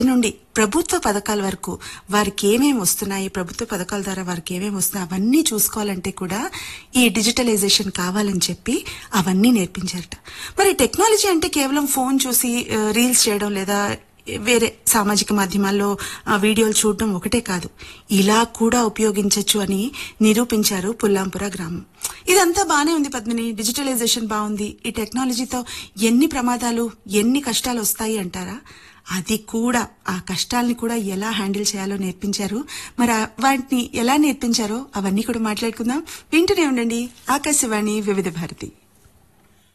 నుండి ప్రభుత్వ పథకాల వరకు వారికి ఏమేమి వస్తున్నాయి ప్రభుత్వ పథకాల ద్వారా వారికి ఏమేమి వస్తున్నాయి అవన్నీ చూసుకోవాలంటే కూడా ఈ డిజిటలైజేషన్ కావాలని చెప్పి అవన్నీ నేర్పించారట మరి టెక్నాలజీ అంటే కేవలం ఫోన్ చూసి ఆ, రీల్స్ చేయడం లేదా వేరే సామాజిక మాధ్యమాల్లో ఆ, వీడియోలు చూడడం ఒకటే కాదు ఇలా కూడా ఉపయోగించవచ్చు అని నిరూపించారు పుల్లాంపుర గ్రామం ఇదంతా బానే ఉంది పద్మిని డిజిటలైజేషన్ బాగుంది ఈ టెక్నాలజీతో ఎన్ని ప్రమాదాలు ఎన్ని కష్టాలు వస్తాయి అంటారా అది కూడా ఆ కష్టాల్ని కూడా ఎలా హ్యాండిల్ చేయాలో నేర్పించారు మరి ఆ వాటిని ఎలా నేర్పించారో అవన్నీ కూడా మాట్లాడుకుందాం వింటూనే ఉండండి ఆకాశవాణి వివిధ భారతి